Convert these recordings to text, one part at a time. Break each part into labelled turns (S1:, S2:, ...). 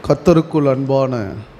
S1: கத்தருக்குள் அன்பான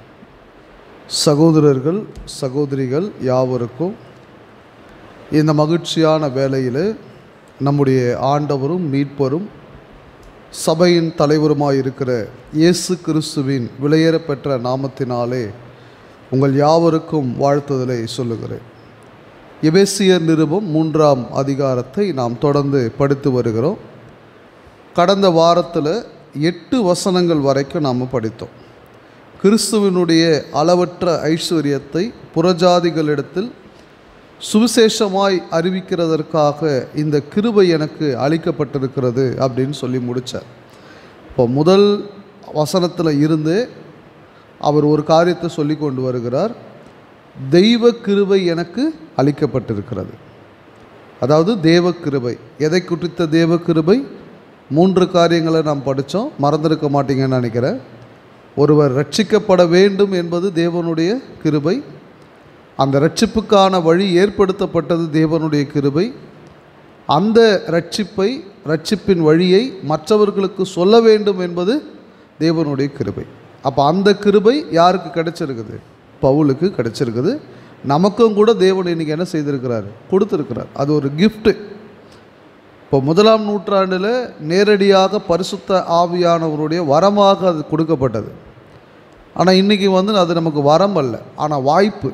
S1: சகோதரர்கள் சகோதரிகள் யாவருக்கும் இந்த மகிழ்ச்சியான வேளையில் நம்முடைய ஆண்டவரும் மீட்பரும் சபையின் தலைவருமாய் இருக்கிற இயேசு கிறிஸ்துவின் விலையேறப்பெற்ற நாமத்தினாலே உங்கள் யாவருக்கும் வாழ்த்துதலை சொல்லுகிறேன் எபேசியர் நிருபம் மூன்றாம் அதிகாரத்தை நாம் தொடர்ந்து படித்து வருகிறோம் கடந்த வாரத்தில் எட்டு வசனங்கள் வரைக்கும் நாம் படித்தோம் கிறிஸ்துவினுடைய அளவற்ற ஐஸ்வர்யத்தை புறஜாதிகளிடத்தில் சுவிசேஷமாய் அறிவிக்கிறதற்காக இந்த கிருபை எனக்கு அளிக்கப்பட்டிருக்கிறது அப்படின்னு சொல்லி முடித்தார் இப்போ முதல் வசனத்தில் இருந்து அவர் ஒரு காரியத்தை சொல்லி கொண்டு வருகிறார் தெய்வ கிருபை எனக்கு அளிக்கப்பட்டிருக்கிறது அதாவது தேவ கிருபை எதை குறித்த தேவ கிருபை மூன்று காரியங்களை நாம் படித்தோம் மறந்திருக்க மாட்டீங்கன்னு நினைக்கிறேன் ஒருவர் ரட்சிக்கப்பட வேண்டும் என்பது தேவனுடைய கிருபை அந்த ரட்சிப்புக்கான வழி ஏற்படுத்தப்பட்டது தேவனுடைய கிருபை அந்த ரட்சிப்பை ரட்சிப்பின் வழியை மற்றவர்களுக்கு சொல்ல வேண்டும் என்பது தேவனுடைய கிருபை அப்போ அந்த கிருபை யாருக்கு கிடைச்சிருக்குது பவுலுக்கு கிடைச்சிருக்குது நமக்கும் கூட தேவன் இன்னைக்கு என்ன செய்திருக்கிறார் கொடுத்துருக்கிறார் அது ஒரு கிஃப்ட்டு இப்போ முதலாம் நூற்றாண்டில் நேரடியாக பரிசுத்த ஆவியானவருடைய வரமாக அது கொடுக்கப்பட்டது ஆனால் இன்றைக்கி வந்து அது நமக்கு வரம் அல்ல ஆனால் வாய்ப்பு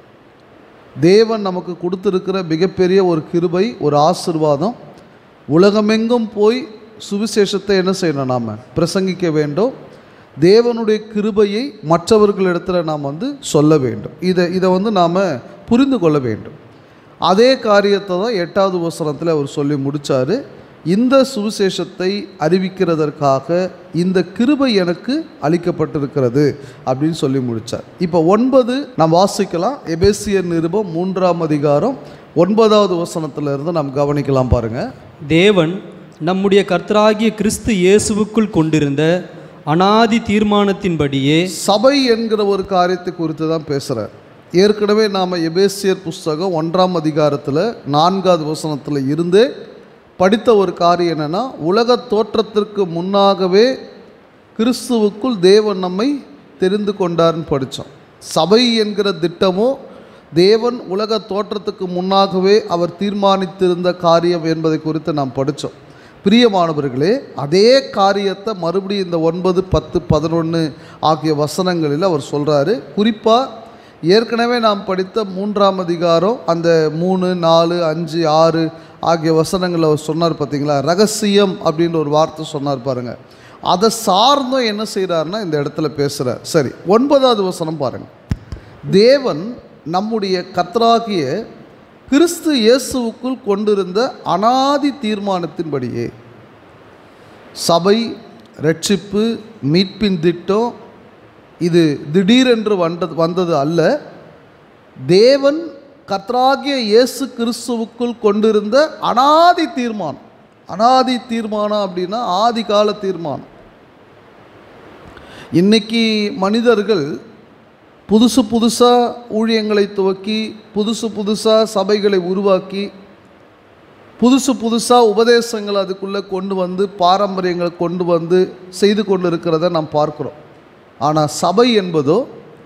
S1: தேவன் நமக்கு கொடுத்துருக்கிற மிகப்பெரிய ஒரு கிருபை ஒரு ஆசிர்வாதம் உலகமெங்கும் போய் சுவிசேஷத்தை என்ன செய்யணும் நாம் பிரசங்கிக்க வேண்டும் தேவனுடைய கிருபையை மற்றவர்களிடத்தில் நாம் வந்து சொல்ல வேண்டும் இதை இதை வந்து நாம் புரிந்து கொள்ள வேண்டும் அதே காரியத்தை தான் எட்டாவது வசனத்தில் அவர் சொல்லி முடித்தார் இந்த சுவிசேஷத்தை அறிவிக்கிறதற்காக இந்த கிருபை எனக்கு அளிக்கப்பட்டிருக்கிறது அப்படின்னு சொல்லி முடித்தார் இப்போ ஒன்பது நாம் வாசிக்கலாம் எபேசியர் நிருபம் மூன்றாம் அதிகாரம் ஒன்பதாவது வசனத்துல இருந்து நாம் கவனிக்கலாம் பாருங்க
S2: தேவன் நம்முடைய கர்த்தராகிய கிறிஸ்து இயேசுவுக்குள் கொண்டிருந்த அனாதி தீர்மானத்தின்படியே
S1: சபை என்கிற ஒரு காரியத்தை குறித்து தான் பேசுகிறார் ஏற்கனவே நாம் எபேசியர் புஸ்தகம் ஒன்றாம் அதிகாரத்தில் நான்காவது வசனத்தில் இருந்தே படித்த ஒரு காரியம் என்னென்னா உலக தோற்றத்திற்கு முன்னாகவே கிறிஸ்துவுக்குள் தேவன் நம்மை தெரிந்து கொண்டார்னு படித்தோம் சபை என்கிற திட்டமோ தேவன் உலக தோற்றத்துக்கு முன்னாகவே அவர் தீர்மானித்திருந்த காரியம் என்பதை குறித்து நாம் படித்தோம் பிரியமானவர்களே அதே காரியத்தை மறுபடியும் இந்த ஒன்பது பத்து பதினொன்று ஆகிய வசனங்களில் அவர் சொல்கிறாரு குறிப்பாக ஏற்கனவே நாம் படித்த மூன்றாம் அதிகாரம் அந்த மூணு நாலு அஞ்சு ஆறு ஆகிய வசனங்களில் அவர் சொன்னார் பார்த்தீங்களா ரகசியம் அப்படின்ற ஒரு வார்த்தை சொன்னார் பாருங்க அதை சார்ந்தும் என்ன செய்கிறாருன்னா இந்த இடத்துல பேசுகிறார் சரி ஒன்பதாவது வசனம் பாருங்கள் தேவன் நம்முடைய கர்த்தராகிய கிறிஸ்து இயேசுவுக்குள் கொண்டிருந்த அனாதி தீர்மானத்தின்படியே சபை ரட்சிப்பு மீட்பின் திட்டம் இது திடீரென்று வந்தது வந்தது அல்ல தேவன் கர்த்தராகிய இயேசு கிறிஸ்துவுக்குள் கொண்டிருந்த அனாதி தீர்மானம் அனாதி தீர்மானம் அப்படின்னா ஆதி கால தீர்மானம் இன்னைக்கு மனிதர்கள் புதுசு புதுசாக ஊழியங்களை துவக்கி புதுசு புதுசாக சபைகளை உருவாக்கி புதுசு புதுசாக உபதேசங்களை அதுக்குள்ளே கொண்டு வந்து பாரம்பரியங்களை கொண்டு வந்து செய்து கொண்டு இருக்கிறத நாம் பார்க்குறோம் ஆனால் சபை என்பதோ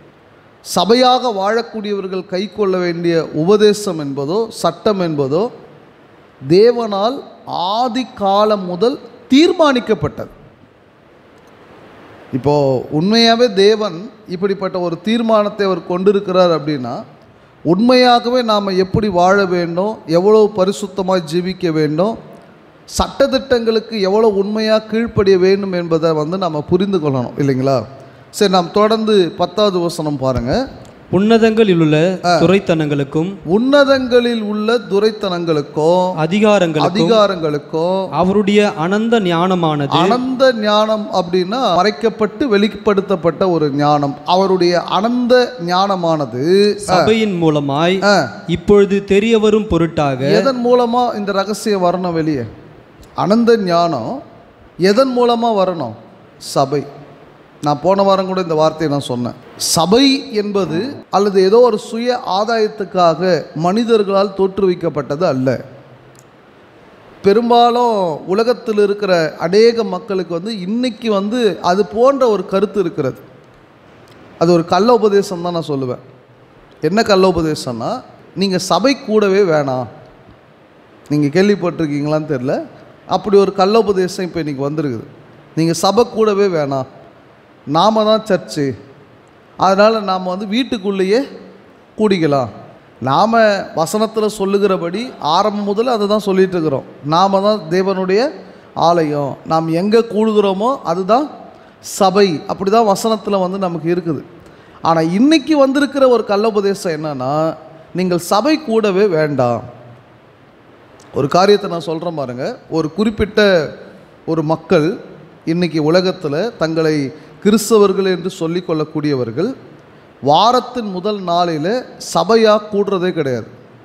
S1: சபையாக வாழக்கூடியவர்கள் கை கொள்ள வேண்டிய உபதேசம் என்பதோ சட்டம் என்பதோ தேவனால் ஆதி காலம் முதல் தீர்மானிக்கப்பட்டது இப்போது உண்மையாகவே தேவன் இப்படிப்பட்ட ஒரு தீர்மானத்தை அவர் கொண்டிருக்கிறார் அப்படின்னா உண்மையாகவே நாம் எப்படி வாழ வேண்டும் எவ்வளோ பரிசுத்தமாக ஜீவிக்க வேண்டும் சட்டத்திட்டங்களுக்கு எவ்வளோ உண்மையாக கீழ்ப்படிய வேண்டும் என்பதை வந்து நம்ம புரிந்து கொள்ளணும் இல்லைங்களா சரி நாம் தொடர்ந்து பத்தாவது வசனம் பாருங்கள்
S2: உன்னதங்களில் உள்ள துறைத்தனங்களுக்கும்
S1: உன்னதங்களில் உள்ள துரைத்தனங்களுக்கும்
S2: அதிகாரங்களுக்கும்
S1: அதிகாரங்களுக்கும்
S2: அவருடைய அனந்த ஞானமானது
S1: அனந்த ஞானம் அப்படின்னா மறைக்கப்பட்டு வெளிப்படுத்தப்பட்ட ஒரு ஞானம் அவருடைய அனந்த ஞானமானது
S2: சபையின் மூலமாய்
S1: ஆ,
S2: இப்பொழுது தெரிய வரும் பொருட்டாக
S1: எதன் மூலமா இந்த ரகசியம் வரணும் வெளியே அனந்த ஞானம் எதன் மூலமா வரணும் சபை நான் போன வாரம் கூட இந்த வார்த்தையை நான் சொன்னேன் சபை என்பது அல்லது ஏதோ ஒரு சுய ஆதாயத்துக்காக மனிதர்களால் தோற்றுவிக்கப்பட்டது அல்ல பெரும்பாலும் உலகத்தில் இருக்கிற அநேக மக்களுக்கு வந்து இன்னைக்கு வந்து அது போன்ற ஒரு கருத்து இருக்கிறது அது ஒரு கள்ள உபதேசம் தான் நான் சொல்லுவேன் என்ன கள்ள உபதேசம்னா நீங்கள் சபை கூடவே வேணாம் நீங்கள் கேள்விப்பட்டிருக்கீங்களான்னு தெரில அப்படி ஒரு கள்ள உபதேசம் இப்போ இன்றைக்கி வந்திருக்குது நீங்கள் சபை கூடவே வேணாம் நாம தான் சர்ச்சு அதனால் நாம் வந்து வீட்டுக்குள்ளேயே கூடிக்கலாம் நாம் வசனத்தில் சொல்லுகிறபடி ஆரம்பம் முதல்ல அதை தான் சொல்லிட்டு இருக்கிறோம் நாம் தான் தேவனுடைய ஆலயம் நாம் எங்கே கூடுகிறோமோ அதுதான் சபை அப்படி தான் வசனத்தில் வந்து நமக்கு இருக்குது ஆனால் இன்னைக்கு வந்திருக்கிற ஒரு கள்ளோபதேசம் என்னன்னா நீங்கள் சபை கூடவே வேண்டாம் ஒரு காரியத்தை நான் சொல்கிறேன் பாருங்க ஒரு குறிப்பிட்ட ஒரு மக்கள் இன்னைக்கு உலகத்தில் தங்களை கிறிஸ்தவர்கள் என்று சொல்லிக் கொள்ளக்கூடியவர்கள் வாரத்தின் முதல் நாளில் சபையாக கூடுறதே கிடையாது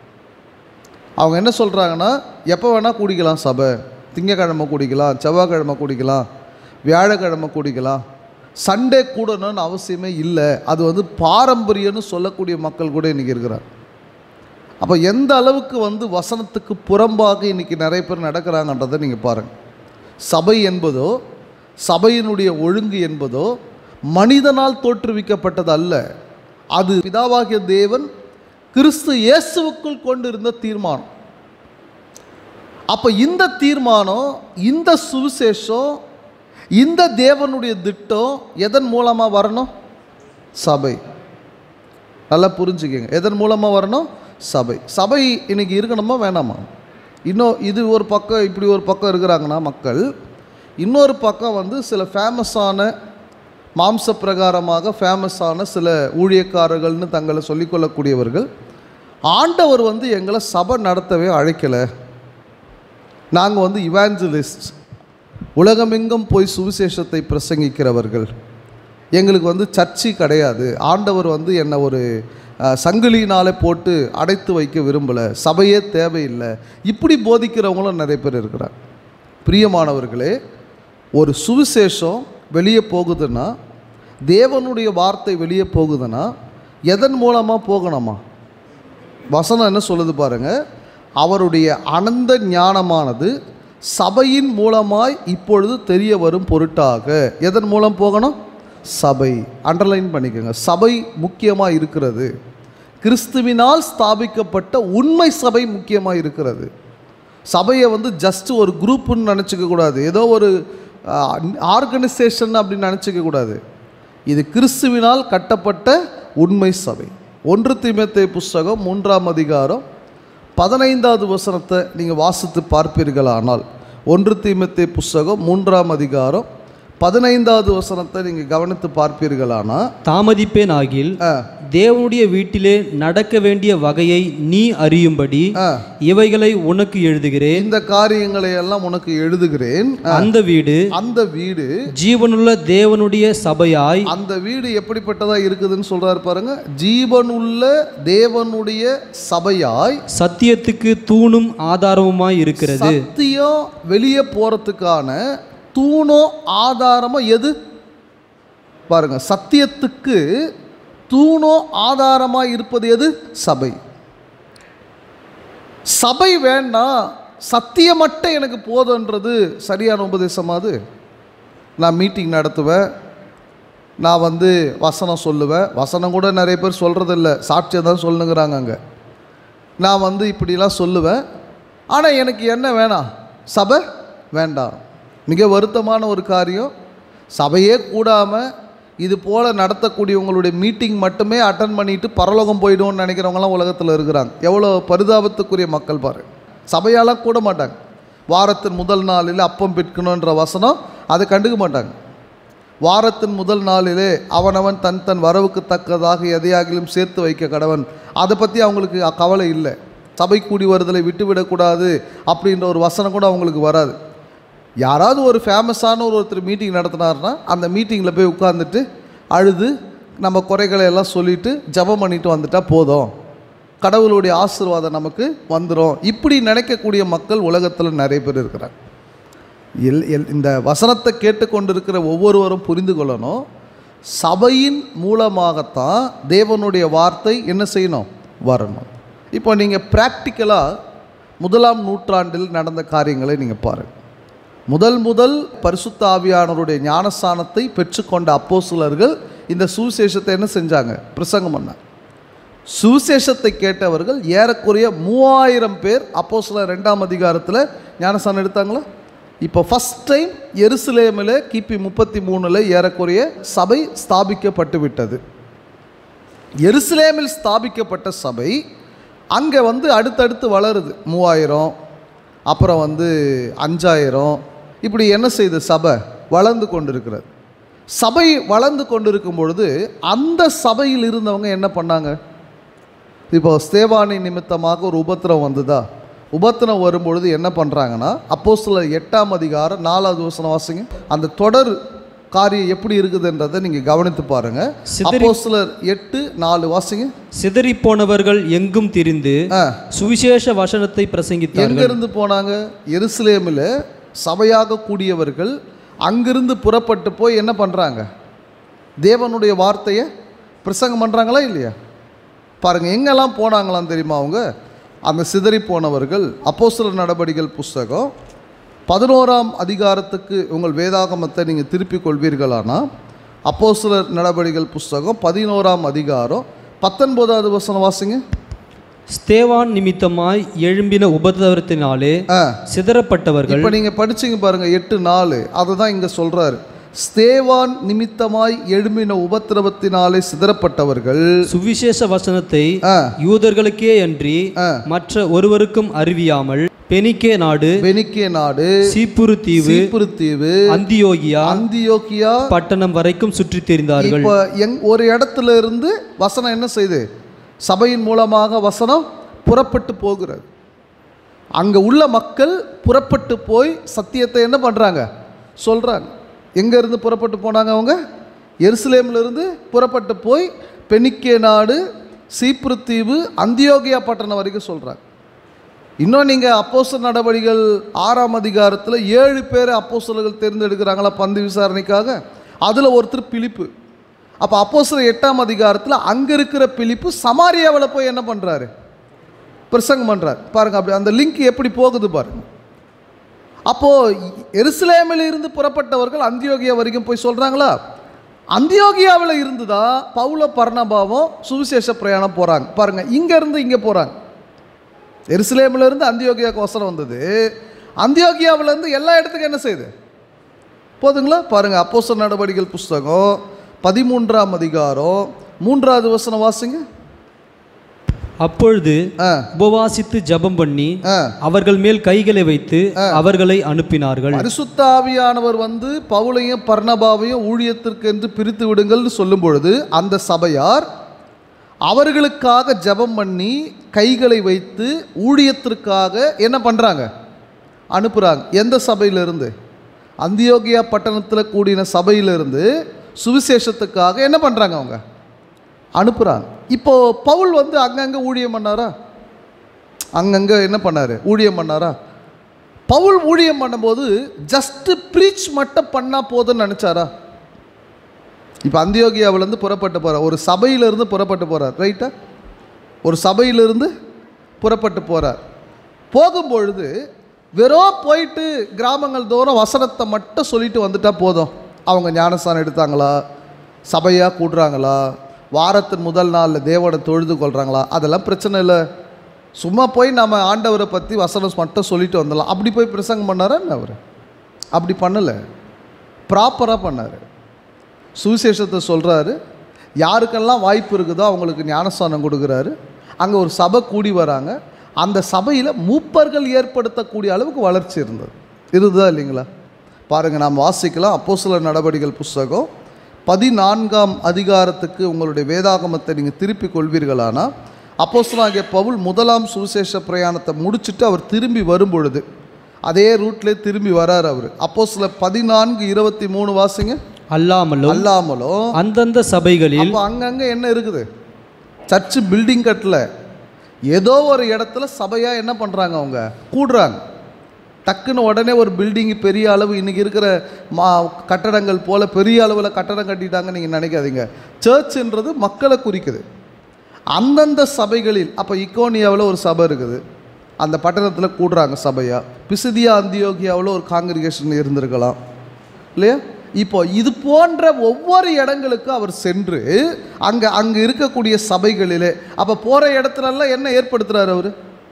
S1: அவங்க என்ன சொல்கிறாங்கன்னா எப்போ வேணால் கூடிக்கலாம் சபை திங்கக்கிழமை கூடிக்கலாம் செவ்வாய்க்கிழமை கூடிக்கலாம் வியாழக்கிழமை கூடிக்கலாம் சண்டே கூடணும்னு அவசியமே இல்லை அது வந்து பாரம்பரியம்னு சொல்லக்கூடிய மக்கள் கூட இன்றைக்கி இருக்கிறார் அப்போ எந்த அளவுக்கு வந்து வசனத்துக்கு புறம்பாக இன்றைக்கி நிறைய பேர் நடக்கிறாங்கன்றதை நீங்கள் பாருங்கள் சபை என்பதோ சபையினுடைய ஒழுங்கு என்பதோ மனிதனால் தோற்றுவிக்கப்பட்டது அல்ல அது பிதாவாகிய தேவன் கிறிஸ்து இயேசுவுக்குள் கொண்டிருந்த தீர்மானம் அப்போ இந்த தீர்மானம் இந்த சுவிசேஷம் இந்த தேவனுடைய திட்டம் எதன் மூலமாக வரணும் சபை நல்லா புரிஞ்சுக்கங்க எதன் மூலமாக வரணும் சபை சபை இன்னைக்கு இருக்கணுமா வேணாமா இன்னும் இது ஒரு பக்கம் இப்படி ஒரு பக்கம் இருக்கிறாங்கன்னா மக்கள் இன்னொரு பக்கம் வந்து சில ஃபேமஸான மாம்ச பிரகாரமாக ஃபேமஸான சில ஊழியக்காரர்கள்னு தங்களை சொல்லிக்கொள்ளக்கூடியவர்கள் ஆண்டவர் வந்து எங்களை சபை நடத்தவே அழைக்கலை நாங்கள் வந்து இவாஞ்சலிஸ்ட் உலகமெங்கும் போய் சுவிசேஷத்தை பிரசங்கிக்கிறவர்கள் எங்களுக்கு வந்து சர்ச்சு கிடையாது ஆண்டவர் வந்து என்னை ஒரு அஹ், சங்கிலியினாலே போட்டு அடைத்து வைக்க விரும்பலை சபையே தேவையில்லை இப்படி போதிக்கிறவங்களும் நிறைய பேர் இருக்கிறார் பிரியமானவர்களே ஒரு சுவிசேஷம் வெளியே போகுதுன்னா தேவனுடைய வார்த்தை வெளியே போகுதுன்னா எதன் மூலமாக போகணுமா வசனம் என்ன சொல்லுது பாருங்க அவருடைய அனந்த ஞானமானது சபையின் மூலமாய் இப்பொழுது தெரிய வரும் பொருட்டாக எதன் மூலம் போகணும் சபை அண்டர்லைன் பண்ணிக்கோங்க சபை முக்கியமாக இருக்கிறது கிறிஸ்துவினால் ஸ்தாபிக்கப்பட்ட உண்மை சபை முக்கியமாக இருக்கிறது சபையை வந்து ஜஸ்ட் ஒரு குரூப்புன்னு நினச்சிக்க கூடாது ஏதோ ஒரு ஆர்கனைசேஷன் அப்படின்னு நினச்சிக்க கூடாது இது கிறிஸ்துவினால் கட்டப்பட்ட உண்மை சபை ஒன்று தீமத்தை புஸ்தகம் மூன்றாம் அதிகாரம் பதினைந்தாவது வசனத்தை நீங்கள் வாசித்து பார்ப்பீர்களானால் ஒன்று தீமத்தை புஸ்தகம் மூன்றாம் அதிகாரம் பதினைந்தாவது வசனத்தை நீங்கள் கவனித்து பார்ப்பீர்களானா
S2: தாமதிப்பேன் ஆகில்
S1: ஆ,
S2: தேவனுடைய வீட்டிலே நடக்க வேண்டிய வகையை நீ அறியும்படி
S1: ஆ,
S2: இவைகளை உனக்கு எழுதுகிறேன்
S1: இந்த காரியங்களை எல்லாம் உனக்கு எழுதுகிறேன்
S2: அந்த வீடு
S1: அந்த வீடு
S2: ஜீவனுள்ள தேவனுடைய சபையாய்
S1: அந்த வீடு எப்படிப்பட்டதா இருக்குதுன்னு சொல்றாரு பாருங்க ஜீவனுள்ள தேவனுடைய சபையாய்
S2: சத்தியத்துக்கு தூணும் ஆதாரமுமாய் இருக்கிறது
S1: சத்தியம் வெளியே போறதுக்கான தூணோ ஆதாரமோ எது பாருங்க சத்தியத்துக்கு தூணோ ஆதாரமா இருப்பது எது சபை சபை வேண்டாம் சத்தியம் மட்டும் எனக்கு போதுன்றது சரியான உபதேசமா அது நான் மீட்டிங் நடத்துவேன் நான் வந்து வசனம் சொல்லுவேன் வசனம் கூட நிறைய பேர் சொல்கிறதில்ல சாட்சியம் தான் சொல்லுங்கிறாங்க அங்கே நான் வந்து இப்படிலாம் சொல்லுவேன் ஆனால் எனக்கு என்ன வேணாம் சபை வேண்டாம் மிக வருத்தமான ஒரு காரியம் சபையே கூடாமல் இது போல் நடத்தக்கூடியவங்களுடைய மீட்டிங் மட்டுமே அட்டன் பண்ணிட்டு பரலோகம் போயிடும்னு நினைக்கிறவங்களாம் உலகத்தில் இருக்கிறாங்க எவ்வளோ பரிதாபத்துக்குரிய மக்கள் பாரு சபையாலாம் கூட மாட்டாங்க வாரத்தின் முதல் நாளில் அப்பம் பிற்கணுன்ற வசனம் அதை கண்டுக்க மாட்டாங்க வாரத்தின் முதல் நாளிலே அவனவன் தன் தன் வரவுக்கு தக்கதாக எதையாகிலும் சேர்த்து வைக்க கடவன் அதை பற்றி அவங்களுக்கு அ- கவலை இல்லை சபை கூடி வருதலை விட்டுவிடக்கூடாது அப்படின்ற ஒரு வசனம் கூட அவங்களுக்கு வராது யாராவது ஒரு ஃபேமஸான ஒரு ஒருத்தர் மீட்டிங் நடத்தினாருன்னா அந்த மீட்டிங்கில் போய் உட்காந்துட்டு அழுது நம்ம குறைகளை எல்லாம் சொல்லிட்டு ஜெபம் பண்ணிட்டு வந்துட்டா போதும் கடவுளுடைய ஆசீர்வாதம் நமக்கு வந்துடும் இப்படி நினைக்கக்கூடிய மக்கள் உலகத்தில் நிறைய பேர் இருக்கிறாங்க எல் எல் இந்த வசனத்தை கேட்டுக்கொண்டிருக்கிற ஒவ்வொருவரும் புரிந்து கொள்ளணும் சபையின் மூலமாகத்தான் தேவனுடைய வார்த்தை என்ன செய்யணும் வரணும் இப்போ நீங்கள் ப்ராக்டிக்கலாக முதலாம் நூற்றாண்டில் நடந்த காரியங்களை நீங்கள் பாருங்கள் முதல் முதல் பரிசுத்த ஆவியானவருடைய ஞானஸ்தானத்தை பெற்றுக்கொண்ட அப்போஸ்தலர்கள் இந்த சுவிசேஷத்தை என்ன செஞ்சாங்க பிரசங்கம் பண்ணாங்க சுவிசேஷத்தை கேட்டவர்கள் ஏறக்குறைய மூவாயிரம் பேர் அப்போஸ்தலர் ரெண்டாம் அதிகாரத்தில் ஞானஸ்தானம் எடுத்தாங்களா இப்போ ஃபஸ்ட் டைம் எருசலேமில் கிபி முப்பத்தி மூணில் ஏறக்குறைய சபை ஸ்தாபிக்கப்பட்டு விட்டது எருசலேமில் ஸ்தாபிக்கப்பட்ட சபை அங்கே வந்து அடுத்தடுத்து வளருது மூவாயிரம் அப்புறம் வந்து அஞ்சாயிரம் இப்படி என்ன செய்யுது சபை வளர்ந்து கொண்டிருக்கிறது சபை வளர்ந்து கொண்டிருக்கும் பொழுது அந்த சபையில் இருந்தவங்க என்ன பண்ணாங்க இப்போ ஸ்தேவானி நிமித்தமாக ஒரு உபத்திரம் வந்ததா உபத்திரம் வரும்பொழுது என்ன பண்ணுறாங்கன்னா அப்போ சில எட்டாம் அதிகாரம் நாலாவது வசனம் வாசிங்க அந்த தொடர் காரியம் எப்படி இருக்குதுன்றதை நீங்கள் கவனித்து பாருங்க
S2: சிதறி-
S1: அப்போ சிலர் எட்டு நாலு வாசிங்க
S2: சிதறிப்போனவர்கள் எங்கும் திரிந்து
S1: ஆ
S2: சுவிசேஷ வசனத்தை பிரசங்கித்தார்கள்
S1: எங்கிருந்து போனாங்க எருசலேமில் சபையாக கூடியவர்கள் அங்கிருந்து புறப்பட்டு போய் என்ன பண்ணுறாங்க தேவனுடைய வார்த்தையை பிரசங்கம் பண்ணுறாங்களா இல்லையா பாருங்கள் எங்கெல்லாம் போனாங்களாம் தெரியுமா அவங்க அந்த சிதறி போனவர்கள் அப்போஸ்தலர் நடபடிகள் புஸ்தகம் பதினோராம் அதிகாரத்துக்கு உங்கள் வேதாகமத்தை நீங்கள் திருப்பிக் கொள்வீர்களானா அப்போஸ்தலர் நடபடிகள் புஸ்தகம் பதினோராம் அதிகாரம் பத்தொன்பதாவது வசனம் வாசிங்க
S2: ஸ்தேவான் நிமித்தமாய் எழும்பின உபதவரத்தினாலே
S1: ஆ
S2: சிதறப்பட்டவர்கள்
S1: இப்போ நீங்கள் படிச்சீங்க பாருங்க எட்டு நாலு அதை தான் இங்கே சொல்கிறாரு ஸ்தேவான் நிமித்தமாய் எழும்பின உபத்திரவத்தினாலே சிதறப்பட்டவர்கள்
S2: சுவிசேஷ வசனத்தை
S1: ஆ.
S2: யூதர்களுக்கே அன்றி மற்ற ஒருவருக்கும் அறிவியாமல் பெனிக்கே நாடு
S1: பெனிக்கே நாடு
S2: சீப்புரு தீவு
S1: சீப்புரு தீவு
S2: அந்தியோகியா
S1: அந்தியோக்கியா
S2: பட்டணம் வரைக்கும் சுற்றித் திரிந்தார்கள்
S1: இப்போ எங் ஒரு இடத்துல இருந்து வசனம் என்ன செய்யுது சபையின் மூலமாக வசனம் புறப்பட்டு போகிறது அங்கே உள்ள மக்கள் புறப்பட்டு போய் சத்தியத்தை என்ன பண்ணுறாங்க சொல்கிறாங்க எங்கேருந்து புறப்பட்டு போனாங்க அவங்க எருசலேம்ல இருந்து புறப்பட்டு போய் பெனிக்கே நாடு சீப்ரு தீவு அந்தியோகியா பட்டணம் வரைக்கும் சொல்கிறாங்க இன்னும் நீங்கள் அப்போஸ்தலர் நடவடிக்கைகள் ஆறாம் அதிகாரத்தில் ஏழு பேர் அப்போஸ்தலர்கள் தேர்ந்தெடுக்கிறாங்களா பந்து விசாரணைக்காக அதில் ஒருத்தர் பிலிப்பு அப்போ அப்போஸ்தலர் எட்டாம் அதிகாரத்தில் அங்கே இருக்கிற பிலிப்பு சமாரியாவில் போய் என்ன பண்ணுறாரு பிரசங்கம் பண்ணுறார் பாருங்க அப்படி அந்த லிங்க் எப்படி போகுது பாருங்க அப்போது எருசலேமில் இருந்து புறப்பட்டவர்கள் அந்தியோகியா வரைக்கும் போய் சொல்கிறாங்களா அந்தியோகியாவில் இருந்து தான் பவுல பர்ணபாவும் சுவிசேஷ பிரயாணம் போகிறாங்க பாருங்கள் இங்கேருந்து இங்கே போகிறாங்க எருசலேமில் இருந்து அந்தியோகியாவுக்கு வசனம் வந்தது அந்தியோகியாவுல இருந்து எல்லா இடத்துக்கும் என்ன செய்யுது போதுங்களா பாருங்கள் அப்போஸ்தலர் நடவடிக்கைகள் புஸ்தகம் பதிமூன்றாம் அதிகாரம் மூன்றாவது வசனம் வாசிங்க
S2: அப்பொழுது
S1: ஆ
S2: உபவாசித்து ஜெபம் பண்ணி
S1: ஆ
S2: அவர்கள் மேல் கைகளை வைத்து அவர்களை அனுப்பினார்கள்
S1: பரிசுத்த ஆவியானவர் வந்து பவுலையும் பர்ணபாவையும் ஊழியத்திற்கு என்று பிரித்து விடுங்கள்னு சொல்லும் பொழுது அந்த சபையார் அவர்களுக்காக ஜெபம் பண்ணி கைகளை வைத்து ஊழியத்திற்காக என்ன பண்ணுறாங்க அனுப்புகிறாங்க எந்த சபையிலிருந்து அந்தியோகியா பட்டணத்தில் கூடின சபையிலிருந்து சுவிசேஷத்துக்காக என்ன பண்ணுறாங்க அவங்க அனுப்புகிறாங்க இப்போது பவுல் வந்து அங்கங்கே ஊழியம் பண்ணாரா அங்கங்கே என்ன பண்ணார் ஊழியம் பண்ணாரா பவுல் ஊழியம் பண்ணும்போது ஜஸ்ட் ப்ரீச் மட்டும் பண்ணால் போதும்னு நினச்சாரா இப்போ அந்தியோகியாவிலேருந்து புறப்பட்டு போகிறார் ஒரு சபையிலிருந்து புறப்பட்டு போகிறார் ரைட்டா ஒரு சபையிலிருந்து புறப்பட்டு போகிறார் போகும்பொழுது வெறும் போயிட்டு கிராமங்கள் தோறும் வசனத்தை மட்டும் சொல்லிட்டு வந்துட்டா போதும் அவங்க ஞானஸ்தானம் எடுத்தாங்களா சபையாக கூடுறாங்களா வாரத்தின் முதல் நாளில் தேவனை தொழுது கொள்கிறாங்களா அதெல்லாம் பிரச்சனை இல்லை சும்மா போய் நம்ம ஆண்டவரை பற்றி வசனம் மட்டும் சொல்லிட்டு வந்துடலாம் அப்படி போய் பிரசங்கம் பண்ணாரா என்ன அவர் அப்படி பண்ணலை ப்ராப்பராக பண்ணார் சுவிசேஷத்தை சொல்கிறாரு யாருக்கெல்லாம் வாய்ப்பு இருக்குதோ அவங்களுக்கு ஞானஸ்தானம் கொடுக்குறாரு அங்கே ஒரு சபை கூடி வராங்க அந்த சபையில் மூப்பர்கள் ஏற்படுத்தக்கூடிய அளவுக்கு வளர்ச்சி இருந்தது இருந்ததா இல்லைங்களா பாருங்கள் நாம் வாசிக்கலாம் அப்போஸ்தலர் நடவடிக்கைகள் புஸ்தகம் பதினான்காம் அதிகாரத்துக்கு உங்களுடைய வேதாகமத்தை நீங்கள் திருப்பி கொள்வீர்களானா அப்போஸ்தலனாகிய பவுல் முதலாம் சுவிசேஷ பிரயாணத்தை முடிச்சுட்டு அவர் திரும்பி வரும் பொழுது அதே ரூட்லேயே திரும்பி வரார் அவர் அப்போஸ்தலர் பதினான்கு இருபத்தி மூணு வாசிங்க
S2: அல்லாமலும்
S1: அல்லாமலும்
S2: அந்தந்த சபைகளில்
S1: அப்போ அங்கங்கே என்ன இருக்குது சர்ச்சு பில்டிங் கட்டல ஏதோ ஒரு இடத்துல சபையாக என்ன பண்ணுறாங்க அவங்க கூடுறாங்க டக்குன்னு உடனே ஒரு பில்டிங் பெரிய அளவு இன்றைக்கி இருக்கிற மா கட்டடங்கள் போல் பெரிய அளவில் கட்டடம் கட்டிட்டாங்க நீங்கள் நினைக்காதீங்க சர்ச்ன்றது மக்களை குறிக்குது அந்தந்த சபைகளில் அப்போ இக்கோனியாவில் ஒரு சபை இருக்குது அந்த பட்டணத்தில் கூடுறாங்க சபையா பிசிதியா அந்தியோகியாவில் ஒரு காங்கிரிகேஷன் இருந்திருக்கலாம் இல்லையா இப்போ இது போன்ற ஒவ்வொரு இடங்களுக்கு அவர் சென்று அங்கே அங்கே இருக்கக்கூடிய சபைகளிலே அப்போ போகிற இடத்துலலாம் என்ன ஏற்படுத்துறாரு அவர்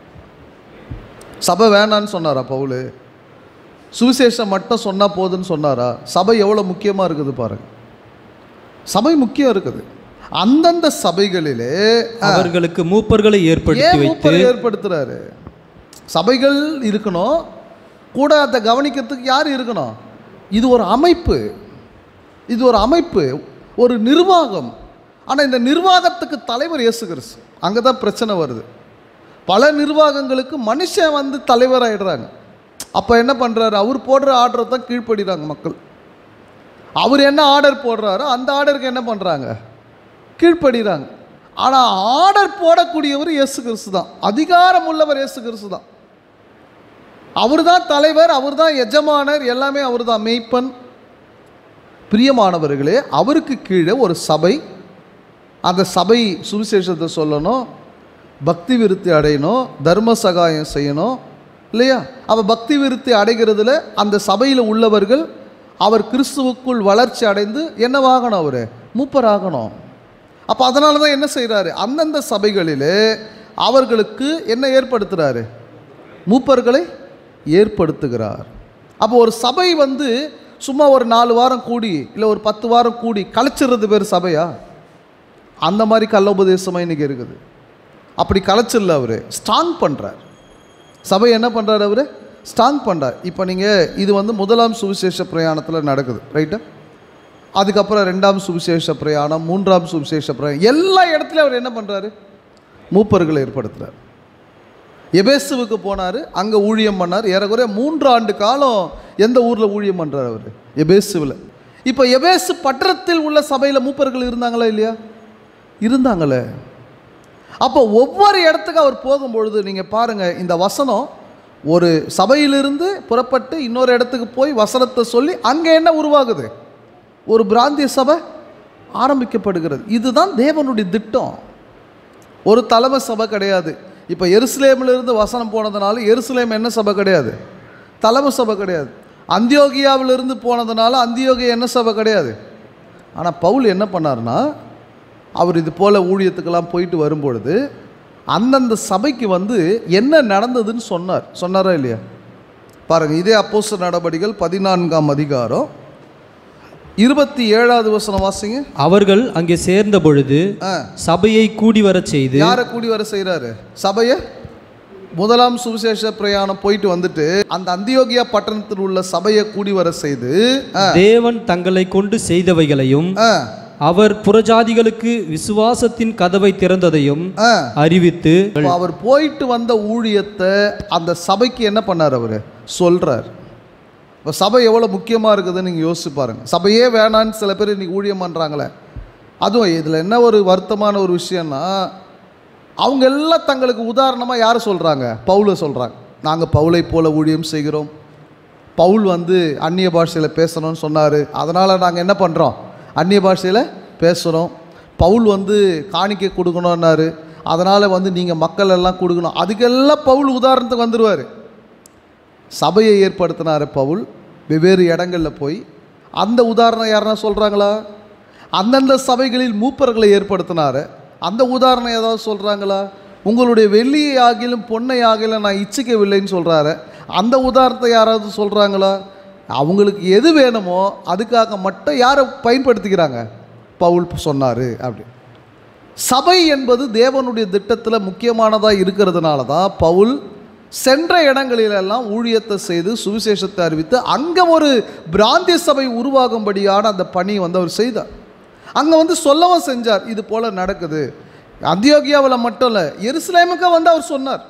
S1: சபை வேணான்னு சொன்னாரா பவுலு சுவிசேஷம் மட்டும் சொன்னால் போதுன்னு சொன்னாரா சபை எவ்வளோ முக்கியமாக இருக்குது பாருங்க சபை முக்கியம் இருக்குது அந்தந்த சபைகளிலே
S2: அவர்களுக்கு மூப்பர்களை ஏற்படுத்தி
S1: ஏன்
S2: வைத்து
S1: மூப்பர் ஏற்படுத்துறாரு சபைகள் இருக்கணும் கூட அதை கவனிக்கிறதுக்கு யார் இருக்கணும் இது ஒரு அமைப்பு இது ஒரு அமைப்பு ஒரு நிர்வாகம் ஆனால் இந்த நிர்வாகத்துக்கு தலைவர் இயேசு கிறிஸ்து அங்கே தான் பிரச்சனை வருது பல நிர்வாகங்களுக்கு மனுஷன் வந்து தலைவராயிடுறாங்க அப்போ என்ன பண்ணுறாரு அவர் போடுற ஆர்டரை தான் கீழ்ப்படுறாங்க மக்கள் அவர் என்ன ஆர்டர் போடுறாரோ அந்த ஆர்டருக்கு என்ன பண்ணுறாங்க கீழ்ப்படுகிறாங்க ஆனால் ஆர்டர் போடக்கூடியவர் இயேசு கிறிஸ்து தான் அதிகாரம் உள்ளவர் இயேசு கிறிஸ்து தான் அவர் தான் தலைவர் அவர் தான் எஜமானர் எல்லாமே அவர் தான் மெய்ப்பன் பிரியமானவர்களே அவருக்கு கீழே ஒரு சபை அந்த சபை சுவிசேஷத்தை சொல்லணும் பக்தி விருத்தி அடையணும் தர்ம சகாயம் செய்யணும் இல்லையா அவள் பக்தி விருத்தி அடைகிறதுல அந்த சபையில் உள்ளவர்கள் அவர் கிறிஸ்துவுக்குள் வளர்ச்சி அடைந்து என்னவாகணும் அவர் மூப்பராகணும் அப்போ அதனால தான் என்ன செய்கிறாரு அந்தந்த சபைகளிலே அவர்களுக்கு என்ன ஏற்படுத்துகிறாரு மூப்பர்களை ஏற்படுத்துகிறார் அப்போ ஒரு சபை வந்து சும்மா ஒரு நாலு வாரம் கூடி இல்லை ஒரு பத்து வாரம் கூடி கலைச்சிடுறது பேர் சபையா அந்த மாதிரி கல்லோபதேசமாக இன்றைக்கி இருக்குது அப்படி கலைச்சிடல அவர் ஸ்ட்ராங் பண்ணுறார் சபை என்ன பண்ணுறாரு அவர் ஸ்ட்ராங் பண்ணுறார் இப்போ நீங்கள் இது வந்து முதலாம் சுவிசேஷ பிரயாணத்தில் நடக்குது ரைட்டா அதுக்கப்புறம் ரெண்டாம் சுவிசேஷ பிரயாணம் மூன்றாம் சுவிசேஷ பிரயாணம் எல்லா இடத்துலையும் அவர் என்ன பண்ணுறாரு மூப்பர்களை ஏற்படுத்துகிறார் எபேசுவுக்கு போனார் அங்கே ஊழியம் பண்ணார் ஏறக்குறைய மூன்று ஆண்டு காலம் எந்த ஊரில் ஊழியம் பண்ணுறார் அவர் எபேசுவில் இப்போ எபேசு பட்டணத்தில் உள்ள சபையில் மூப்பர்கள் இருந்தாங்களா இல்லையா இருந்தாங்களே அப்போ ஒவ்வொரு இடத்துக்கு அவர் போகும்பொழுது நீங்கள் பாருங்கள் இந்த வசனம் ஒரு சபையிலிருந்து புறப்பட்டு இன்னொரு இடத்துக்கு போய் வசனத்தை சொல்லி அங்கே என்ன உருவாகுது ஒரு பிராந்திய சபை ஆரம்பிக்கப்படுகிறது இதுதான் தேவனுடைய திட்டம் ஒரு தலைமை சபை கிடையாது இப்போ எருசலேமிலிருந்து வசனம் போனதுனால எருசலேம் என்ன சபை கிடையாது தலைமை சபை கிடையாது அந்தியோகியாவிலிருந்து போனதுனால அந்தியோகியா என்ன சபை கிடையாது ஆனால் பவுல் என்ன பண்ணார்னா அவர் இது போல் ஊழியத்துக்கெல்லாம் போயிட்டு வரும்பொழுது அந்தந்த சபைக்கு வந்து என்ன நடந்ததுன்னு சொன்னார் சொன்னாரா இல்லையா பாருங்கள் இதே அப்போஸ்தலர் நடபடிகள் பதினான்காம் அதிகாரம் இருபத்தி ஏழாவது வசனம் வாசிங்க
S2: அவர்கள் அங்கே சேர்ந்த பொழுது
S1: ஆ
S2: சபையை கூடி வரச் செய்து
S1: யாரை கூடி வர செய்கிறாரு சபையை முதலாம் சுவிசேஷ பிரயாணம் போயிட்டு வந்துட்டு அந்த அந்தியோகியா பட்டணத்தில் உள்ள சபையை கூடி வர செய்து ஆ,
S2: தேவன் தங்களை கொண்டு செய்தவைகளையும்
S1: ஆ,
S2: அவர் புறஜாதிகளுக்கு விசுவாசத்தின் கதவை திறந்ததையும்
S1: ஆ.
S2: அறிவித்து
S1: அப்ப அவர் போயிட்டு வந்த ஊழியத்தை அந்த சபைக்கு என்ன பண்ணார் அவர் சொல்றார் இப்போ சபை எவ்வளோ முக்கியமாக இருக்குதுன்னு நீங்கள் யோசிச்சு பாருங்க சபையே வேணான்னு சில பேர் இன்னைக்கு ஊழியம் பண்ணுறாங்களே அதுவும் இதில் என்ன ஒரு வருத்தமான ஒரு விஷயம்னா அவங்க எல்லாம் தங்களுக்கு உதாரணமாக யார் சொல்கிறாங்க பவுலை சொல்கிறாங்க நாங்கள் பவுலை போல ஊழியம் செய்கிறோம் பவுல் வந்து அந்நிய பாஷையில் பேசணும்னு சொன்னார் அதனால் நாங்கள் என்ன பண்ணுறோம் அந்நிய பாஷையில் பேசுகிறோம் பவுல் வந்து காணிக்கை கொடுக்கணும்னாரு அதனால் வந்து நீங்கள் மக்கள் எல்லாம் கொடுக்கணும் அதுக்கெல்லாம் பவுல் உதாரணத்துக்கு வந்துடுவார் சபையை ஏற்படுத்தினார் பவுல் வெவ்வேறு இடங்களில் போய் அந்த உதாரணம் யாருன்னா சொல்கிறாங்களா அந்தந்த சபைகளில் மூப்பர்களை ஏற்படுத்தினார் அந்த உதாரணம் ஏதாவது சொல்கிறாங்களா உங்களுடைய வெள்ளியை ஆகிலும் பொன்னை ஆகிலும் நான் இச்சிக்கவில்லைன்னு சொல்கிறாரு அந்த உதாரணத்தை யாராவது சொல்கிறாங்களா அவங்களுக்கு எது வேணுமோ அதுக்காக மட்டும் யாரை பயன்படுத்திக்கிறாங்க பவுல் சொன்னார் அப்படி சபை என்பது தேவனுடைய திட்டத்தில் முக்கியமானதாக இருக்கிறதுனால தான் பவுல் சென்ற இடங்களிலெல்லாம் ஊழியத்தை செய்து சுவிசேஷத்தை அறிவித்து அங்கே ஒரு பிராந்திய சபை உருவாகும்படியான அந்த பணி வந்து அவர் செய்தார் அங்கே வந்து சொல்லவும் செஞ்சார் இது போல் நடக்குது அந்தியோகியாவில் மட்டும் இல்லை எருசலேமுக்கு வந்து அவர் சொன்னார்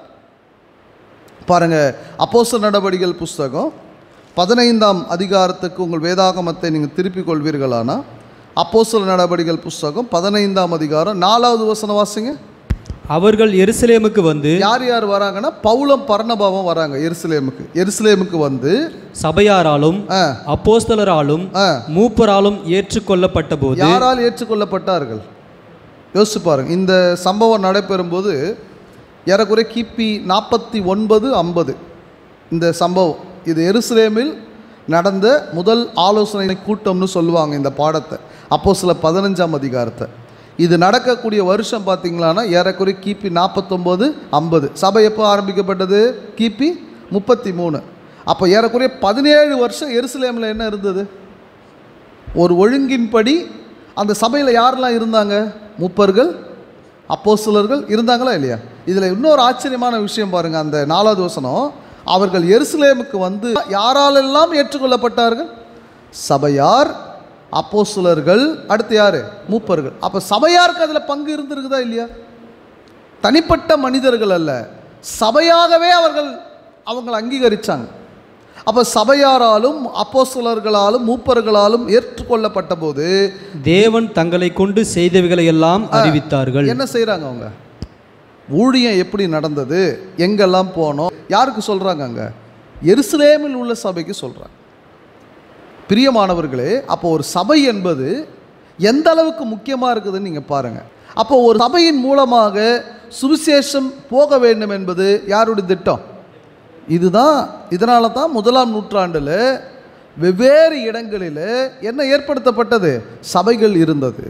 S1: பாருங்க அப்போஸ்தலர் நடவடிக்கைகள் புஸ்தகம் பதினைந்தாம் அதிகாரத்துக்கு உங்கள் வேதாகமத்தை நீங்கள் திருப்பிக் கொள்வீர்களானா அப்போஸ்தலர் நடவடிக்கைகள் புஸ்தகம் பதினைந்தாம் அதிகாரம் நாலாவது வசனம் வாசிங்க
S2: அவர்கள் எருசலேமுக்கு வந்து
S1: யார் யார் வராங்கன்னா பவுலம் பர்ணபாவம் வராங்க எருசலேமுக்கு எருசலேமுக்கு வந்து
S2: சபையாராலும்
S1: ஆ,
S2: அப்போஸ்தலராலும்
S1: ஆ,
S2: மூப்பராலும் ஏற்றுக்கொள்ளப்பட்ட போது
S1: யாரால் ஏற்றுக்கொள்ளப்பட்டார்கள் யோசிச்சு பாருங்க இந்த சம்பவம் நடைபெறும்போது ஏறக்குறைய கிபி நாற்பத்தி ஒன்பது ஐம்பது இந்த சம்பவம் இது எருசலேமில் நடந்த முதல் ஆலோசனை கூட்டம்னு சொல்லுவாங்க இந்த பாடத்தை அப்போ சில பதினஞ்சாம் அதிகாரத்தை இது நடக்கக்கூடிய வருஷம் பார்த்தீங்களான்னா ஏறக்குறைய கிபி நாற்பத்தொம்போது ஐம்பது சபை எப்போ ஆரம்பிக்கப்பட்டது கிபி முப்பத்தி மூணு அப்போ ஏறக்குறைய பதினேழு வருஷம் எருசலேமில் என்ன இருந்தது ஒரு ஒழுங்கின்படி அந்த சபையில் யாரெல்லாம் இருந்தாங்க மூப்பர்கள் அப்போஸ்தலர்கள் இருந்தாங்களா இல்லையா இதில் இன்னொரு ஆச்சரியமான விஷயம் பாருங்கள் அந்த நாலாவது வசனம் அவர்கள் எருசலேமுக்கு வந்து யாராலெல்லாம் ஏற்றுக்கொள்ளப்பட்டார்கள் சபையார் அப்போஸ்தலர்கள் அடுத்து யார் மூப்பர்கள் அப்போ சபையாருக்கு அதில் பங்கு இருந்திருக்குதா இல்லையா தனிப்பட்ட மனிதர்கள் அல்ல சபையாகவே அவர்கள் அவங்களை அங்கீகரித்தாங்க அப்போ சபையாராலும் அப்போஸ்தலர்களாலும் மூப்பர்களாலும் ஏற்றுக்கொள்ளப்பட்ட போது
S2: தேவன் தங்களை கொண்டு செய்தவைகளை எல்லாம் அறிவித்தார்கள்
S1: என்ன செய்கிறாங்க அவங்க ஊழியம் எப்படி நடந்தது எங்கெல்லாம் போனோம் யாருக்கு சொல்கிறாங்க அங்கே எருசலேமில் உள்ள சபைக்கு சொல்கிறாங்க பிரியமானவர்களே அப்போ ஒரு சபை என்பது எந்த அளவுக்கு முக்கியமாக இருக்குதுன்னு நீங்கள் பாருங்கள் அப்போ ஒரு சபையின் மூலமாக சுவிசேஷம் போக வேண்டும் என்பது யாருடைய திட்டம் இதுதான் இதனால தான் முதலாம் நூற்றாண்டில் வெவ்வேறு இடங்களில் என்ன ஏற்படுத்தப்பட்டது சபைகள் இருந்தது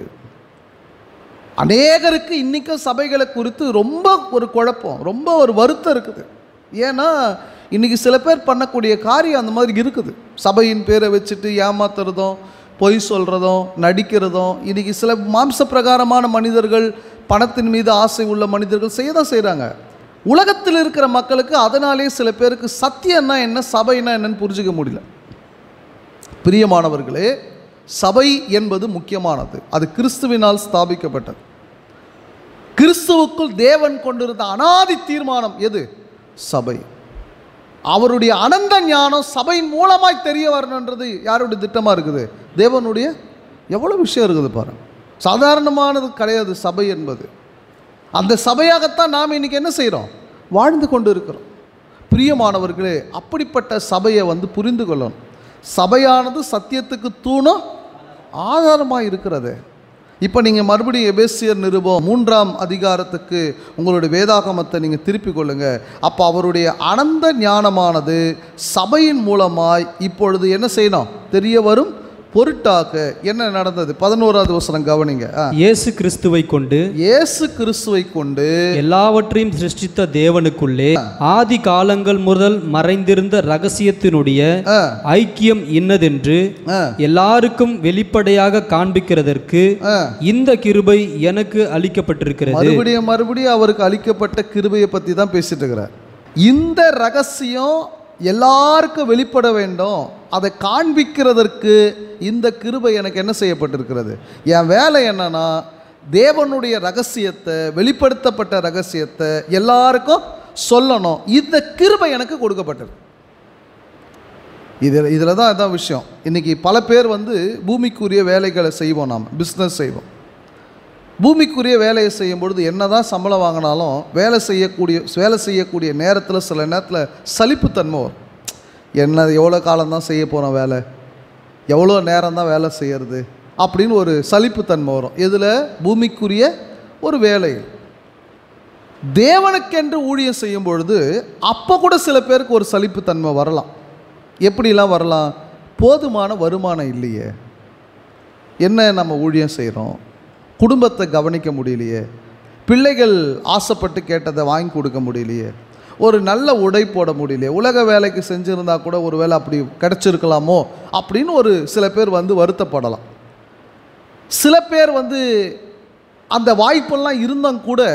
S1: அநேகருக்கு இன்றைக்கும் சபைகளை குறித்து ரொம்ப ஒரு குழப்பம் ரொம்ப ஒரு வருத்தம் இருக்குது ஏன்னா இன்றைக்கி சில பேர் பண்ணக்கூடிய காரியம் அந்த மாதிரி இருக்குது சபையின் பேரை வச்சுட்டு ஏமாத்துறதும் பொய் சொல்கிறதும் நடிக்கிறதும் இன்றைக்கி சில மாம்ச பிரகாரமான மனிதர்கள் பணத்தின் மீது ஆசை உள்ள மனிதர்கள் செய்ய தான் செய்கிறாங்க உலகத்தில் இருக்கிற மக்களுக்கு அதனாலே சில பேருக்கு சத்தியம்னா என்ன சபைனா என்னன்னு புரிஞ்சுக்க முடியல பிரியமானவர்களே சபை என்பது முக்கியமானது அது கிறிஸ்துவினால் ஸ்தாபிக்கப்பட்டது கிறிஸ்துவுக்குள் தேவன் கொண்டிருந்த அனாதி தீர்மானம் எது சபை அவருடைய அனந்த ஞானம் சபையின் மூலமாய் தெரிய வரணுன்றது யாருடைய திட்டமாக இருக்குது தேவனுடைய எவ்வளோ விஷயம் இருக்குது பாருங்க சாதாரணமானது கிடையாது சபை என்பது அந்த சபையாகத்தான் நாம் இன்னைக்கு என்ன செய்கிறோம் வாழ்ந்து கொண்டு இருக்கிறோம் பிரியமானவர்களே அப்படிப்பட்ட சபையை வந்து புரிந்து கொள்ளணும் சபையானது சத்தியத்துக்கு தூணும் ஆதாரமாக இருக்கிறது இப்போ நீங்கள் மறுபடியும் எபேசியர் நிருபம் மூன்றாம் அதிகாரத்துக்கு உங்களுடைய வேதாகமத்தை நீங்கள் திருப்பிக் கொள்ளுங்க அப்போ அவருடைய அனந்த ஞானமானது சபையின் மூலமாய் இப்பொழுது என்ன செய்யணும் தெரிய வரும் பொருட்டாக என்ன நடந்தது பதினோராவது வசனம் கவனிங்க ஆ.
S2: இயேசு கிறிஸ்துவை கொண்டு
S1: இயேசு கிறிஸ்துவை கொண்டு
S2: எல்லாவற்றையும் சிருஷ்டித்த தேவனுக்குள்ளே ஆதி காலங்கள் முதல் மறைந்திருந்த ரகசியத்தினுடைய
S1: ஆ,
S2: ஐக்கியம் இன்னதென்று
S1: ஆ,
S2: எல்லாருக்கும் வெளிப்படையாக காண்பிக்கிறதற்கு
S1: ஆ.
S2: இந்த கிருபை எனக்கு அளிக்கப்பட்டிருக்கிறது
S1: மறுபடியும் மறுபடியும் அவருக்கு அளிக்கப்பட்ட கிருபையை பற்றி தான் பேசிட்டு இருக்கிறார் இந்த ரகசியம் எல்லாருக்கும் வெளிப்பட வேண்டும் அதை காண்பிக்கிறதற்கு இந்த கிருபை எனக்கு என்ன செய்யப்பட்டிருக்கிறது என் வேலை என்னன்னா தேவனுடைய ரகசியத்தை வெளிப்படுத்தப்பட்ட ரகசியத்தை எல்லாருக்கும் சொல்லணும் இந்த கிருபை எனக்கு கொடுக்கப்பட்டது இதில் இதில் தான் இதான் விஷயம் இன்றைக்கி பல பேர் வந்து பூமிக்குரிய வேலைகளை செய்வோம் நாம் பிஸ்னஸ் செய்வோம் பூமிக்குரிய வேலையை செய்யும் பொழுது என்ன தான் சம்பளம் வாங்கினாலும் வேலை செய்யக்கூடிய வேலை செய்யக்கூடிய நேரத்தில் சில நேரத்தில் சலிப்புத்தன்மை வரும் என்ன எவ்வளோ காலம்தான் செய்ய போகிறோம் வேலை எவ்வளோ நேரம் தான் வேலை செய்யறது அப்படின்னு ஒரு சலிப்புத்தன்மை வரும் இதில் பூமிக்குரிய ஒரு வேலை தேவனுக்கென்று ஊழியம் செய்யும் பொழுது அப்போ கூட சில பேருக்கு ஒரு சலிப்புத்தன்மை வரலாம் எப்படிலாம் வரலாம் போதுமான வருமானம் இல்லையே என்ன நம்ம ஊழியம் செய்கிறோம் குடும்பத்தை கவனிக்க முடியலையே பிள்ளைகள் ஆசைப்பட்டு கேட்டதை வாங்கி கொடுக்க முடியலையே ஒரு நல்ல உடை போட முடியலையே உலக வேலைக்கு செஞ்சுருந்தா கூட ஒரு வேளை அப்படி கிடச்சிருக்கலாமோ அப்படின்னு ஒரு சில பேர் வந்து வருத்தப்படலாம் சில பேர் வந்து அந்த வாய்ப்பெல்லாம் இருந்தும் கூட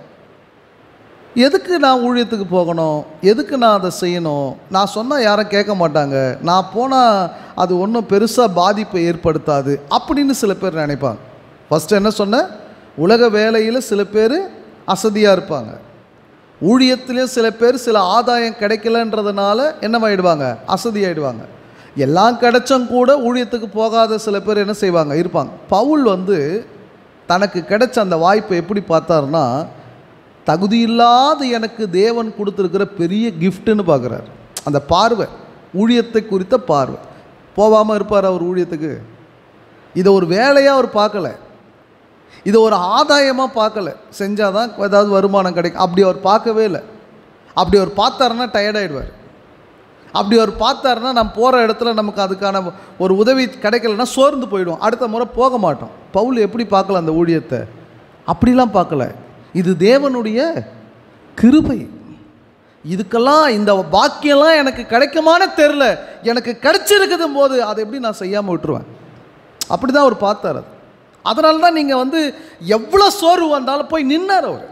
S1: எதுக்கு நான் ஊழியத்துக்கு போகணும் எதுக்கு நான் அதை செய்யணும் நான் சொன்னால் யாரும் கேட்க மாட்டாங்க நான் போனால் அது ஒன்றும் பெருசாக பாதிப்பை ஏற்படுத்தாது அப்படின்னு சில பேர் நினைப்பாங்க ஃபஸ்ட்டு என்ன சொன்னேன் உலக வேலையில் சில பேர் அசதியாக இருப்பாங்க ஊழியத்திலையும் சில பேர் சில ஆதாயம் கிடைக்கலன்றதுனால என்னவாயிடுவாங்க அசதியாயிடுவாங்க எல்லாம் கிடைச்சும் கூட ஊழியத்துக்கு போகாத சில பேர் என்ன செய்வாங்க இருப்பாங்க பவுல் வந்து தனக்கு கிடைச்ச அந்த வாய்ப்பை எப்படி பார்த்தாருன்னா தகுதியில்லாத எனக்கு தேவன் கொடுத்துருக்கிற பெரிய கிஃப்ட்டுன்னு பார்க்குறாரு அந்த பார்வை ஊழியத்தை குறித்த பார்வை போகாமல் இருப்பார் அவர் ஊழியத்துக்கு இதை ஒரு வேலையாக அவர் பார்க்கல இது ஒரு ஆதாயமாக பார்க்கல செஞ்சால் தான் ஏதாவது வருமானம் கிடைக்கும் அப்படி அவர் பார்க்கவே இல்லை அப்படி அவர் பார்த்தாருன்னா டயர்டாயிடுவார் அப்படி அவர் பார்த்தாருன்னா நம்ம போகிற இடத்துல நமக்கு அதுக்கான ஒரு உதவி கிடைக்கலன்னா சோர்ந்து போயிடும் அடுத்த முறை போக மாட்டோம் பவுல் எப்படி பார்க்கல அந்த ஊழியத்தை அப்படிலாம் பார்க்கல இது தேவனுடைய கிருபை இதுக்கெல்லாம் இந்த பாக்கியெல்லாம் எனக்கு கிடைக்குமான்னு தெரில எனக்கு கிடைச்சிருக்குதும் போது அதை எப்படி நான் செய்யாமல் விட்டுருவேன் அப்படி தான் அவர் பார்த்தார் அது அதனால தான் நீங்கள் வந்து எவ்வளோ சோர்வு வந்தாலும் போய் நின்னார் அவர்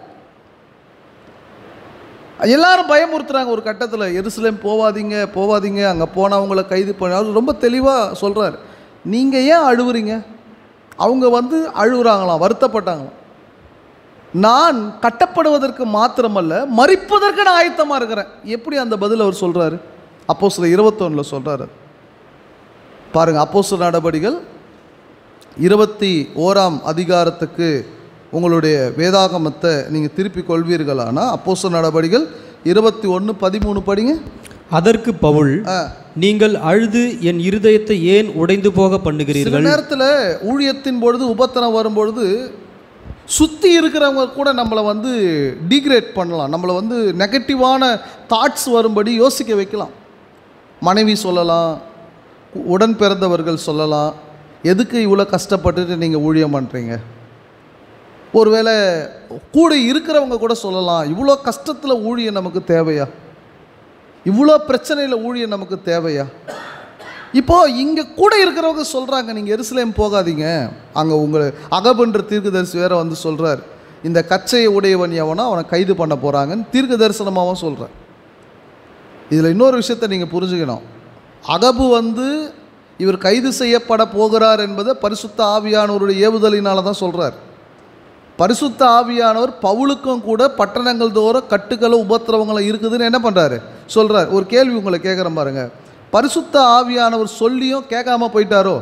S1: எல்லாரும் பயமுறுத்துறாங்க ஒரு கட்டத்தில் எருசலேம் போவாதீங்க போவாதீங்க அங்கே போனால் அவங்கள கைது பண்ண அவர் ரொம்ப தெளிவாக சொல்கிறார் நீங்கள் ஏன் அழுவுறீங்க அவங்க வந்து அழுகுறாங்களாம் வருத்தப்பட்டாங்களாம் நான் கட்டப்படுவதற்கு மாத்திரமல்ல மறிப்பதற்கு நான் ஆயத்தமாக இருக்கிறேன் எப்படி அந்த பதில் அவர் சொல்கிறாரு அப்போ சில இருபத்தொன்னில் சொல்கிறாரு பாருங்க அப்போ சில நடபடிகள் இருபத்தி ஓராம் அதிகாரத்துக்கு உங்களுடைய வேதாகமத்தை நீங்கள் திருப்பி கொள்வீர்களானா அப்போ சில நடபடிகள் இருபத்தி ஒன்று பதிமூணு படிங்க
S2: அதற்கு பவுல்
S1: ஆ.
S2: நீங்கள் அழுது என் இருதயத்தை ஏன் உடைந்து போக
S1: சில
S2: பண்ணுகிறீர்கள்
S1: நேரத்தில் ஊழியத்தின் பொழுது உபத்தனம் வரும்பொழுது சுற்றி இருக்கிறவங்க கூட நம்மளை வந்து டீக்ரேட் பண்ணலாம் நம்மளை வந்து நெகட்டிவான தாட்ஸ் வரும்படி யோசிக்க வைக்கலாம் மனைவி சொல்லலாம் உடன் பிறந்தவர்கள் சொல்லலாம் எதுக்கு இவ்வளோ கஷ்டப்பட்டுட்டு நீங்கள் ஊழியம் பண்ணுறீங்க ஒருவேளை கூட இருக்கிறவங்க கூட சொல்லலாம் இவ்வளோ கஷ்டத்தில் ஊழியம் நமக்கு தேவையா இவ்வளோ பிரச்சனையில் ஊழியம் நமக்கு தேவையா இப்போ இங்கே கூட இருக்கிறவங்க சொல்கிறாங்க நீங்கள் எருசலேம் போகாதீங்க அங்கே உங்களை அகபன்ற தீர்க்கதரிசி வேற வந்து சொல்கிறார் இந்த கச்சையை உடையவன் எவனோ அவனை கைது பண்ண போகிறாங்கன்னு தீர்க்க தரிசனமாகவும் சொல்கிறார் இதில் இன்னொரு விஷயத்தை நீங்கள் புரிஞ்சுக்கணும் அகபு வந்து இவர் கைது செய்யப்பட போகிறார் என்பதை பரிசுத்த ஆவியானவருடைய ஏவுதலினால தான் சொல்கிறார் பரிசுத்த ஆவியானவர் பவுலுக்கும் கூட பட்டணங்கள் தோறும் கட்டுக்களும் உபத்திரவங்களும் இருக்குதுன்னு என்ன பண்ணுறாரு சொல்கிறார் ஒரு கேள்வி உங்களை கேட்குறேன் பாருங்க பரிசுத்த ஆவியானவர் சொல்லியும் கேட்காம போயிட்டாரோ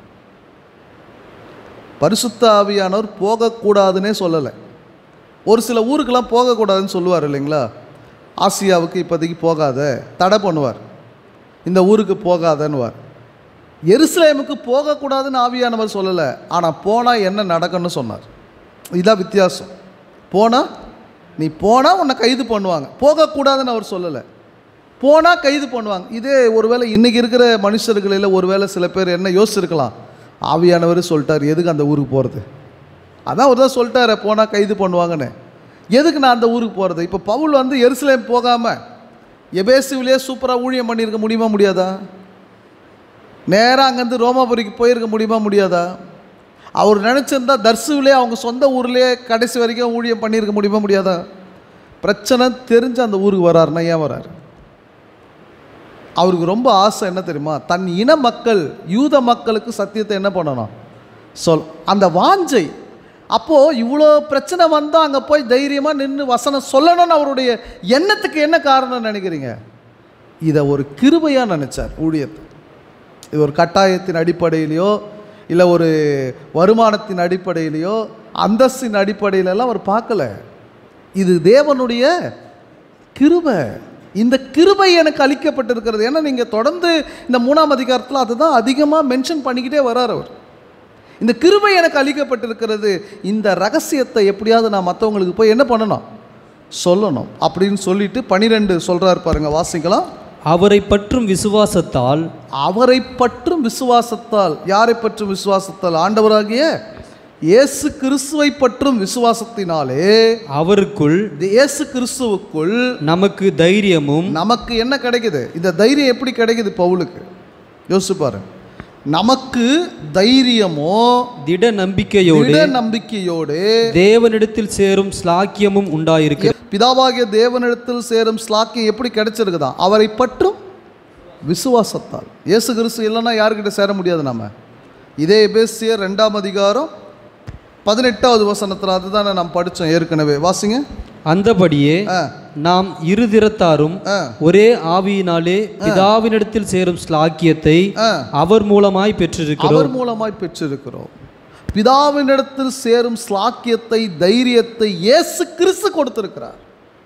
S1: பரிசுத்த ஆவியானவர் போகக்கூடாதுன்னே சொல்லலை ஒரு சில ஊருக்கெல்லாம் போகக்கூடாதுன்னு சொல்லுவார் இல்லைங்களா ஆசியாவுக்கு இப்போதைக்கு போகாத தடை பண்ணுவார் இந்த ஊருக்கு போகாதன்னுவார் எருசலேமுக்கு போகக்கூடாதுன்னு ஆவியானவர் சொல்லலை ஆனால் போனால் என்ன நடக்கும்னு சொன்னார் இதான் வித்தியாசம் போனால் நீ போனால் உன்னை கைது பண்ணுவாங்க போகக்கூடாதுன்னு அவர் சொல்லலை போனால் கைது பண்ணுவாங்க இதே ஒருவேளை இன்றைக்கி இருக்கிற மனுஷர்களில் ஒருவேளை சில பேர் என்ன யோசிச்சிருக்கலாம் ஆவியானவர் சொல்லிட்டார் எதுக்கு அந்த ஊருக்கு போகிறது அதான் ஒரு தான் சொல்லிட்டாரு போனால் கைது பண்ணுவாங்கன்னு எதுக்கு நான் அந்த ஊருக்கு போகிறது இப்போ பவுல் வந்து எருசலேம் போகாமல் எபேசுவிலே சூப்பராக ஊழியம் பண்ணியிருக்க முடியுமா முடியாதா நேராக அங்கேருந்து ரோமாபுரிக்கு போயிருக்க முடியுமா முடியாதா அவர் நினச்சிருந்தா தர்சுவிலே அவங்க சொந்த ஊர்லேயே கடைசி வரைக்கும் ஊழியம் பண்ணியிருக்க முடியுமா முடியாதா பிரச்சனை தெரிஞ்சு அந்த ஊருக்கு வராருன்னா ஏன் வராரு அவருக்கு ரொம்ப ஆசை என்ன தெரியுமா தன் இன மக்கள் யூத மக்களுக்கு சத்தியத்தை என்ன பண்ணணும் சொல் அந்த வாஞ்சை அப்போது இவ்வளோ பிரச்சனை வந்தால் அங்கே போய் தைரியமாக நின்று வசனம் சொல்லணும்னு அவருடைய எண்ணத்துக்கு என்ன காரணம்னு நினைக்கிறீங்க இதை ஒரு கிருபையாக நினச்சார் ஊழியத்தை இது ஒரு கட்டாயத்தின் அடிப்படையிலையோ இல்லை ஒரு வருமானத்தின் அடிப்படையிலையோ அந்தஸ்தின் அடிப்படையிலெல்லாம் அவர் பார்க்கல இது தேவனுடைய கிருபை இந்த கிருபை எனக்கு அளிக்கப்பட்டிருக்கிறது ஏன்னா நீங்கள் தொடர்ந்து இந்த மூணாம் அதிகாரத்தில் அதுதான் அதிகமாக மென்ஷன் பண்ணிக்கிட்டே வரார் அவர் இந்த கிருபை எனக்கு அளிக்கப்பட்டிருக்கிறது இந்த ரகசியத்தை எப்படியாவது நான் மற்றவங்களுக்கு போய் என்ன பண்ணணும் சொல்லணும் அப்படின்னு சொல்லிட்டு பனிரெண்டு சொல்கிறார் பாருங்க வாசிக்கலாம்
S2: அவரை பற்றும் விசுவாசத்தால்
S1: அவரை பற்றும் விசுவாசத்தால் யாரை பற்றும் விசுவாசத்தால் ஆண்டவராகிய இயேசு கிறிஸ்துவை பற்றும் விசுவாசத்தினாலே
S2: அவருக்குள்
S1: இந்த இயேசு கிறிஸ்துவுக்குள்
S2: நமக்கு தைரியமும்
S1: நமக்கு என்ன கிடைக்குது இந்த தைரியம் எப்படி கிடைக்குது பவுலுக்கு யோசிச்சு பாரு நமக்கு தைரியமோ
S2: திட நம்பிக்கையோடு
S1: திட நம்பிக்கையோடு
S2: தேவனிடத்தில் சேரும் ஸ்லாக்கியமும் உண்டாயிருக்கு
S1: பிதாவாகிய தேவனிடத்தில் சேரும் ஸ்லாக்கியம் எப்படி கிடைச்சிருக்குதான் அவரை பற்றும் விசுவாசத்தால் இயேசு கிறிஸ்து இல்லைன்னா யாருக்கிட்ட சேர முடியாது நம்ம இதே எபேசியர் ரெண்டாம் அதிகாரம் பதினெட்டாவது வசனத்தில் அதுதானே நாம் படித்தோம் ஏற்கனவே வாசிங்க
S2: அந்தபடியே
S1: ஆ
S2: நாம் இருதிறத்தாரும்
S1: ஆ
S2: ஒரே ஆவியினாலே பிதாவினிடத்தில் சேரும் ஸ்லாக்கியத்தை
S1: ஆ
S2: அவர் மூலமாய் பெற்றிருக்கிறோம்
S1: அவர் மூலமாய் பெற்றிருக்கிறோம் பிதாவினிடத்தில் சேரும் ஸ்லாக்கியத்தை தைரியத்தை இயேசு கிறிஸ்து கொடுத்திருக்கிறார்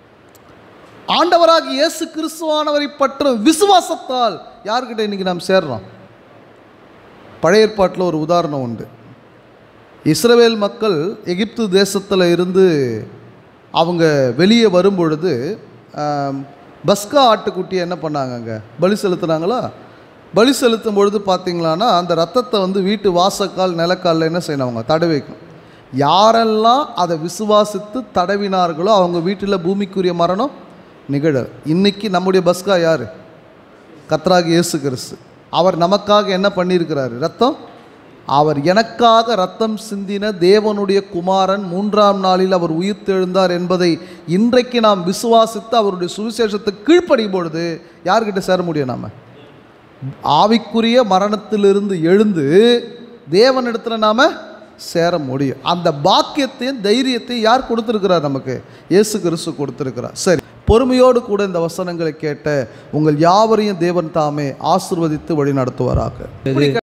S1: ஆண்டவராக இயேசு கிறிஸ்துவானவரை பற்றும் விசுவாசத்தால் யார்கிட்ட இன்னைக்கு நாம் சேர்றோம் பழைய ஏற்பாட்டில் ஒரு உதாரணம் உண்டு இஸ்ரவேல் மக்கள் எகிப்து தேசத்தில் இருந்து அவங்க வெளியே வரும் பொழுது ஆம், பஸ்கா ஆட்டுக்குட்டியை என்ன பண்ணாங்க அங்கே பலி செலுத்துனாங்களா பலி செலுத்தும் பொழுது பார்த்தீங்களான்னா அந்த ரத்தத்தை வந்து வீட்டு வாசக்கால் நிலக்காலில் என்ன செய்யணும் அவங்க தடவி வைக்கணும் யாரெல்லாம் அதை விசுவாசித்து தடவினார்களோ அவங்க வீட்டில் பூமிக்குரிய மரணம் நிகழ இன்னைக்கு நம்முடைய பஸ்கா யார் கத்ராகி இயேசு கிறிஸ்து அவர் நமக்காக என்ன பண்ணியிருக்கிறாரு ரத்தம் அவர் எனக்காக ரத்தம் சிந்தின தேவனுடைய குமாரன் மூன்றாம் நாளில் அவர் உயிர்த்தெழுந்தார் என்பதை இன்றைக்கு நாம் விசுவாசித்து அவருடைய சுவிசேஷத்தை கீழ்ப்படியும் பொழுது யார்கிட்ட சேர முடியும் நாம ஆவிக்குரிய மரணத்திலிருந்து எழுந்து தேவனிடத்தில் நாம சேர முடியும் அந்த பாக்கியத்தையும் தைரியத்தையும் யார் கொடுத்துருக்கிறார் நமக்கு இயேசு கிறிஸ்து கொடுத்துருக்கிறார் சரி பொறுமையோடு கூட இந்த வசனங்களை கேட்ட உங்கள் யாவரையும் தேவன் தாமே ஆசிர்வதித்து வழி நடத்துவாராக இப்படி